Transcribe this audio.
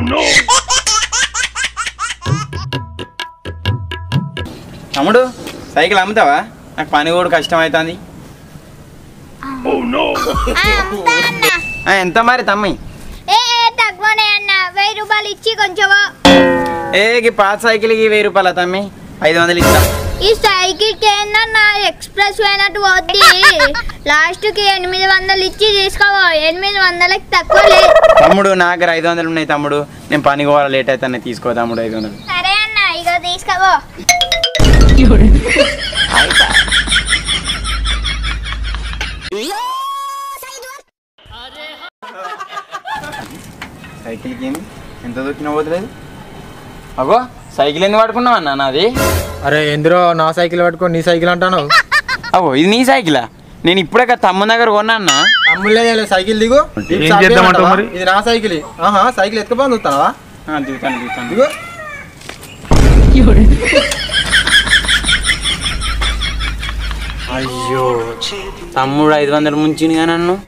తమ్ముడు సైకిల్ అమ్ముతావా నాకు పని కూడా కష్టం అవుతుంది ఆ, అమ్ముతా అన్న ఎంత మరి తమ్మి ఏ ఏ, తక్కువనే అన్న వెయ్యి రూపాయలు ఇచ్చి కొంచెం ఏ ఈ పాత సైకిల్కి వెయ్యి రూపాయల తమ్మి ఐదు వందలు ఇస్తా ఈ సైకిల్ కి ఏందన్న ఎక్స్ప్రెస్ పోయినట్టు పోద్ది లాస్ట్ కి ఎనిమిది వందలు ఇచ్చి తీసుకోవా ఎనిమిది వందలకి తక్కువ లేదు తమ్ముడు నా దగ్గర ఐదు వందలు ఉన్నాయి తమ్ముడు నేను పని పోవాలి లేట్ అయితే తీసుకో తమ్ముడు ఐదు వందలు సరే అన్న ఇగో తీసుకోవో సైకిల్కి ఏంది ఎంత దొక్కినా పోతలేదు అగో సైకిల్ ఎందుకు పడుకున్నావు అన్న నాది అరే ఎందురో నా సైకిల్ పట్టుకో నీ సైకిల్ అంటాను అగో ఇది నీ సైకిలా నేను ఇప్పుడే కదా తమ్ముని దగ్గర కొన్నా అన్న అమ్ములే సైకిల్ దిగు ఏం ఇది చేద్దామంటావు సాధ్యమంటావా? మరి? ఇది నా సైకిల్ ఆహా సైకిల్ ఎత్తుకపోని చూస్తావా ఆ, దిగుతాను దిగుతాను దిగు అయ్యో తమ్ముడు ఐదు వందలు ముంచిందిగా నన్ను